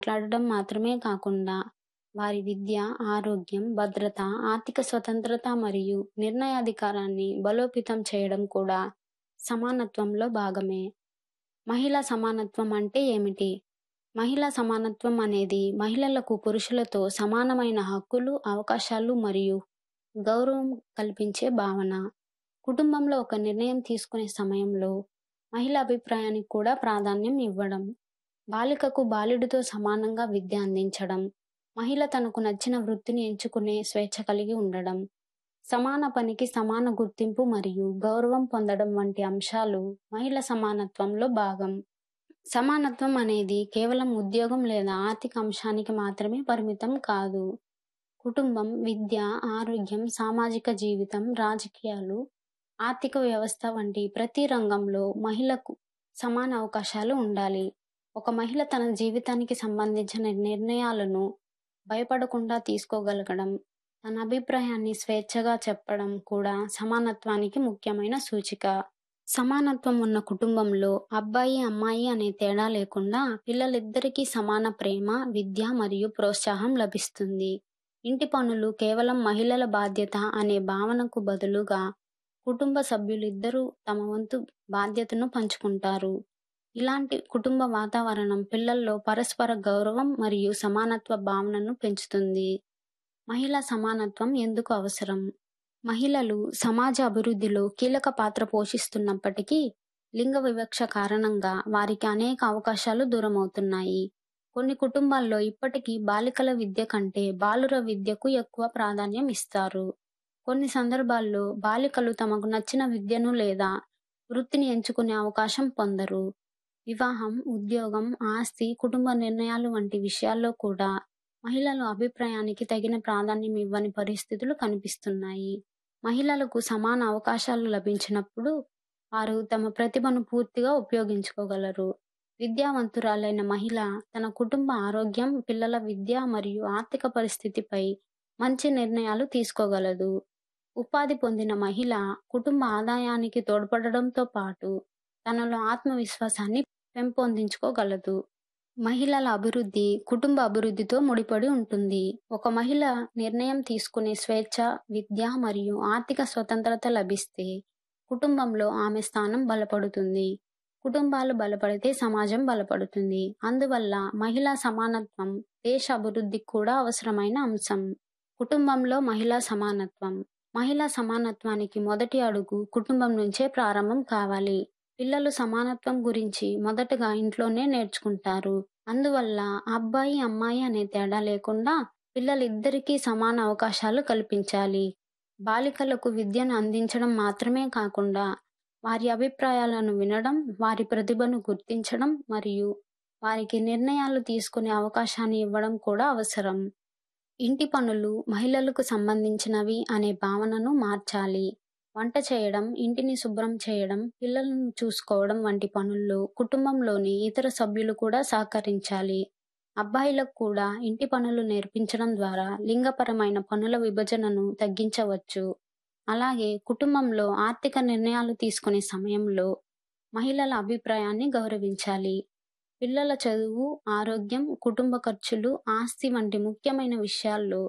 మాట్లాడడం మాత్రమే కాకుండా వారి విద్య, ఆరోగ్యం, భద్రత, ఆర్థిక స్వతంత్రత మరియు నిర్ణయాధికారాన్ని బలోపేతం చేయడం కూడా సమానత్వంలో భాగమే. మహిళా సమానత్వం అంటే ఏమిటి? మహిళా సమానత్వం అనేది మహిళలకు పురుషులతో సమానమైన హక్కులు, అవకాశాలు మరియు గౌరవం కల్పించే భావన. కుటుంబంలో ఒక నిర్ణయం తీసుకునే సమయంలో మహిళ అభిప్రాయానికి కూడా ప్రాధాన్యం ఇవ్వడం. బాలికకు బాలుడితో సమానంగా విద్య అందించడం. మహిళ తనకు నచ్చిన వృత్తిని ఎంచుకునే స్వేచ్ఛ కలిగి ఉండడం. సమాన పనికి సమాన గుర్తింపు మరియు గౌరవం పొందడం వంటి అంశాలు మహిళా సమానత్వంలో భాగం. సమానత్వం అనేది కేవలం ఉద్యోగం లేదా ఆర్థిక అంశానికి మాత్రమే పరిమితం కాదు. కుటుంబం, విద్య, ఆరోగ్యం, సామాజిక జీవితం, రాజకీయాలు, ఆర్థిక వ్యవస్థ వంటి ప్రతి రంగంలో మహిళకు సమాన అవకాశాలు ఉండాలి. ఒక మహిళ తన జీవితానికి సంబంధించిన నిర్ణయాలను భయపడకుండా తీసుకోగలగడం, తన అభిప్రాయాన్ని స్వేచ్ఛగా చెప్పడం కూడా సమానత్వానికి ముఖ్యమైన సూచిక. సమానత్వం ఉన్న కుటుంబంలో అబ్బాయి, అమ్మాయి అనే తేడా లేకుండా పిల్లలిద్దరికీ సమాన ప్రేమ, విద్య మరియు ప్రోత్సాహం లభిస్తుంది. ఇంటి పనులు కేవలం మహిళల బాధ్యత అనే భావనకు బదులుగా కుటుంబ సభ్యులిద్దరూ తమ వంతు బాధ్యతను పంచుకుంటారు. ఇలాంటి కుటుంబ వాతావరణం పిల్లల్లో పరస్పర గౌరవం మరియు సమానత్వ భావనను పెంచుతుంది. మహిళా సమానత్వం ఎందుకు అవసరం? మహిళలు సమాజ అభివృద్ధిలో కీలక పాత్ర పోషిస్తున్నప్పటికీ లింగ వివక్ష కారణంగా వారికి అనేక అవకాశాలు దూరమవుతున్నాయి. కొన్ని కుటుంబాల్లో ఇప్పటికీ బాలికల విద్య కంటే బాలుర విద్యకు ఎక్కువ ప్రాధాన్యం ఇస్తారు. కొన్ని సందర్భాల్లో బాలికలు తమకు నచ్చిన విద్యను లేదా వృత్తిని ఎంచుకునే అవకాశం పొందరు. వివాహం, ఉద్యోగం, ఆస్తి, కుటుంబ నిర్ణయాలు వంటి విషయాల్లో కూడా మహిళల అభిప్రాయానికి తగిన ప్రాధాన్యం ఇవ్వని పరిస్థితులు కనిపిస్తున్నాయి. మహిళలకు సమాన అవకాశాలు లభించినప్పుడు వారు తమ ప్రతిభను పూర్తిగా ఉపయోగించుకోగలరు. విద్యావంతురాలైన మహిళ తన కుటుంబ ఆరోగ్యం, పిల్లల విద్య మరియు ఆర్థిక పరిస్థితిపై మంచి నిర్ణయాలు తీసుకోగలదు. ఉపాధి పొందిన మహిళ కుటుంబ ఆదాయానికి తోడ్పడడంతో పాటు తనలో ఆత్మవిశ్వాసాన్ని పెంపొందించుకోగలదు. మహిళల అభివృద్ధి కుటుంబ అభివృద్ధితో ముడిపడి ఉంటుంది. ఒక మహిళ నిర్ణయం తీసుకునే స్వేచ్ఛ, విద్య మరియు ఆర్థిక స్వతంత్రత లభిస్తే కుటుంబంలో ఆమె స్థానం బలపడుతుంది. కుటుంబాలు బలపడితే సమాజం బలపడుతుంది. అందువల్ల మహిళా సమానత్వం దేశ అభివృద్ధికి కూడా అవసరమైన అంశం. కుటుంబంలో మహిళా సమానత్వం మహిళా సమానత్వానికి మొదటి అడుగు కుటుంబం నుంచే ప్రారంభం కావాలి. పిల్లలు సమానత్వం గురించి మొదటగా ఇంట్లోనే నేర్చుకుంటారు. అందువల్ల అబ్బాయి, అమ్మాయి అనే తేడా లేకుండా పిల్లలిద్దరికీ సమాన అవకాశాలు కల్పించాలి. బాలికలకు విద్యను అందించడం మాత్రమే కాకుండా వారి అభిప్రాయాలను వినడం, వారి ప్రతిభను గుర్తించడం మరియు వారికి నిర్ణయాలు తీసుకునే అవకాశాన్ని ఇవ్వడం కూడా అవసరం. ఇంటి పనులు మహిళలకు సంబంధించినవి అనే భావనను మార్చాలి. వంట చేయడం, ఇంటిని శుభ్రం చేయడం, పిల్లలను చూసుకోవడం వంటి పనుల్లో కుటుంబంలోని ఇతర సభ్యులు కూడా సహకరించాలి. అబ్బాయిలకు కూడా ఇంటి పనులు నేర్పించడం ద్వారా లింగపరమైన పనుల విభజనను తగ్గించవచ్చు. అలాగే కుటుంబంలో ఆర్థిక నిర్ణయాలు తీసుకునే సమయంలో మహిళల అభిప్రాయాన్ని గౌరవించాలి. పిల్లల చదువు, ఆరోగ్యం, కుటుంబ ఖర్చులు, ఆస్తి వంటి ముఖ్యమైన విషయాల్లో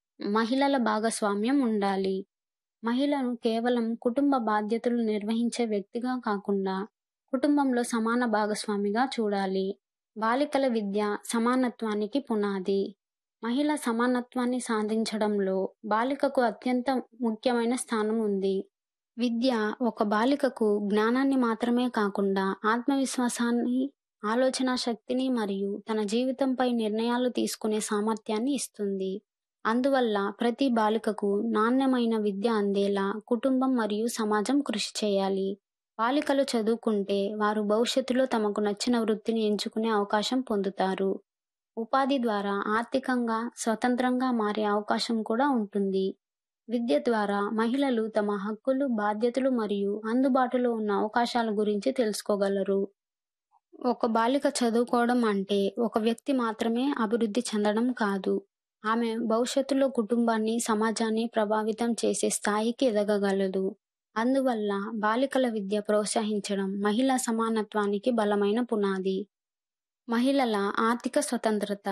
మహిళల భాగస్వామ్యం ఉండాలి. మహిళను కేవలం కుటుంబ బాధ్యతలు నిర్వహించే వ్యక్తిగా కాకుండా కుటుంబంలో సమాన భాగస్వామిగా చూడాలి. బాలికల విద్య సమానత్వానికి పునాది. మహిళా సమానత్వాన్ని సాధించడంలో బాలికకు అత్యంత ముఖ్యమైన స్థానం ఉంది. విద్య ఒక బాలికకు జ్ఞానాన్ని మాత్రమే కాకుండా ఆత్మవిశ్వాసాన్ని, ఆలోచనా శక్తిని మరియు తన జీవితంపై నిర్ణయాలు తీసుకునే సామర్థ్యాన్ని ఇస్తుంది. అందువల్ల ప్రతి బాలికకు నాణ్యమైన విద్య అందేలా కుటుంబం మరియు సమాజం కృషి చేయాలి. బాలికలు చదువుకుంటే వారు భవిష్యత్తులో తమకు నచ్చిన వృత్తిని ఎంచుకునే అవకాశం పొందుతారు. ఉపాధి ద్వారా ఆర్థికంగా స్వతంత్రంగా మారే అవకాశం కూడా ఉంటుంది. విద్య ద్వారా మహిళలు తమ హక్కులు, బాధ్యతలు మరియు అందుబాటులో ఉన్న అవకాశాల గురించి తెలుసుకోగలరు. ఒక బాలిక చదువుకోవడం అంటే ఒక వ్యక్తి మాత్రమే అభివృద్ధి చెందడం కాదు. ఆమె భవిష్యత్తులో కుటుంబాన్ని, సమాజాన్ని ప్రభావితం చేసే స్థాయికి ఎదగగలదు. అందువల్ల బాలికల విద్య ప్రోత్సహించడం మహిళా సమానత్వానికి బలమైన పునాది. మహిళల ఆర్థిక స్వతంత్రత